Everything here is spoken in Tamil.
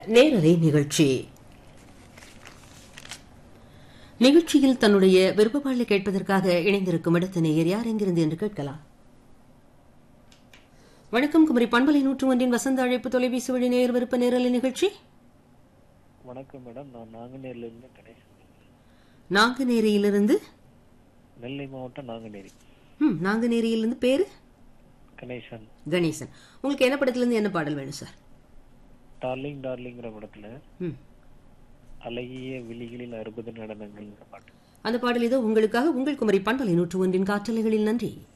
நேரலை நிகழ்ச்சி நிகழ்ச்சியில் தன்னுடைய விருப்பப்பாடலை கேட்பதற்காக இணைந்திருக்கும் இடத்த நேயர் யார் எங்கிருந்து என்று கேட்கலாம் வணக்கம் குமரி பண்பலை நூற்று ஒன்றின் வசந்த அழைப்பு தொலைபேசி வழி நேயர் விருப்ப நேரலை நிகழ்ச்சி வணக்கம் மேடம் நான் நாங்குநேரில இருந்து கணேசன் நாங்குநேரியிலிருந்து நெல்லை மாவட்டம் நாங்குநேரி ம் நாங்குநேரியிலிருந்து பேரு கணேசன் கணேசன் உங்களுக்கு என்ன படத்திலிருந்து என்ன பாடல் வேணும் சார் டார்லிங் டார்லிங்கிற படத்துல ம் அழகிய விழிகளில் அறுபது நடனங்கள்ங்கிற பாட்டு அந்த பாடல் இதோ உங்களுக்காக உங்கள் குமரி பண்பலை நூற்று ஒன்றின் காற்றலைகளில் நன்றி